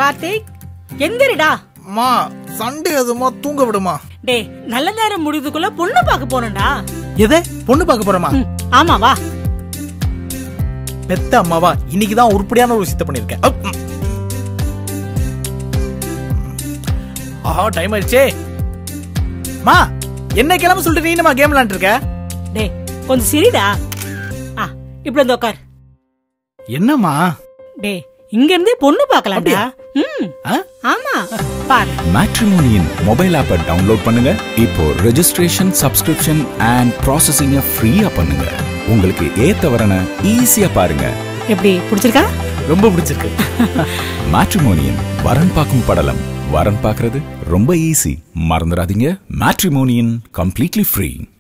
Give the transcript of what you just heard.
கார்த்திக் எந்திரிடா அம்மா சண்டே அதுமா தூங்க விடுமா டேய் நல்ல நேரம் முடியுதுக்குள்ள பொண்ணு பார்க்க போறேன்டா எதை பொண்ணு பார்க்க போறமா ம், ஆமா வா பெத்த அம்மாவா இன்னைக்கு தான் உருப்படியான ஒரு விஷயத்தை பண்ணிருக்கேன் அப், ம். ஆஹா டைம் ஆயிடுச்சே மா என்ன கிளம்ப சொல்லிட்டு நீ நம்ம கேம் விளையாண்டு இருக்க டேய் கொஞ்சம் சிரிடா ஆ இப்படி வந்து உட்கார் என்னம்மா டேய் இங்க இருந்தே பொண்ணு பார்க்கலாம்டா ம் ஆ? ஆமா பார் மேட்ரிமோனியின் மொபைல் ஆப்பை டவுன்லோட் பண்ணுங்க இப்போ ரெஜிஸ்ட்ரேஷன் சப்ஸ்கிரிப்ஷன் அண்ட் ப்ராசஸிங்க ஃப்ரீயா பண்ணுங்க உங்களுக்கு ஏத்த வரனை ஈஸியா பாருங்க எப்படி பிடிச்சிருக்கா ரொம்ப பிடிச்சிருக்கு மேட்ரிமோனியன் வரன் பார்க்கும் படலம் வரன் பார்க்கிறது ரொம்ப ஈஸி மறந்துடாதீங்க மேட்ரிமோனியன் கம்ப்ளீட்லி ஃப்ரீ